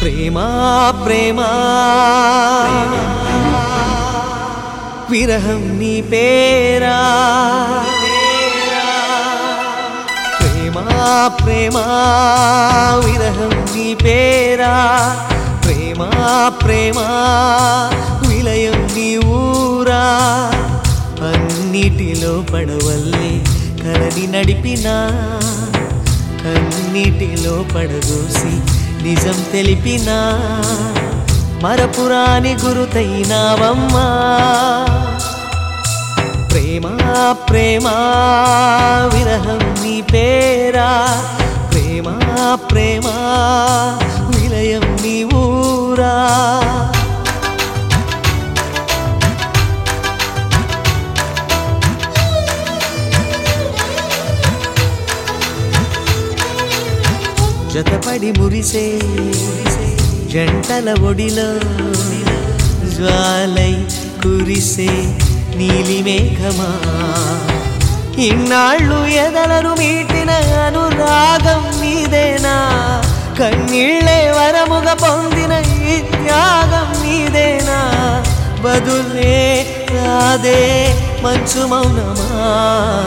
ప్రేమా ప్రేమా విరహం నీ పేరా ప్రేమా ప్రేమా విరహం నీ పేరా ప్రేమా ప్రేమా విలయం నీ ఊరా అన్నిటిలో పడవల్లి కలని నడిపినా కన్నిటిలో పడదూసి నిజం తెలిపినా మరపురాని గురుతైనావమ్మా ప్రేమా ప్రేమా విరహం నీ పేరా ప్రేమా ప్రేమా విలయం నీ ఊరా జతపడి మురిసే జంటల ఒడిలో జ్వాలై కురిసే నీలి మేఘమా ఇన్నాళ్ళు ఎదలను మీటిన అనురాగం నీదేనా కన్నీళ్ళే వరముగా పొందిన ఈ త్యాగం నీదేనా బదులే రాదే మంచు మౌనమా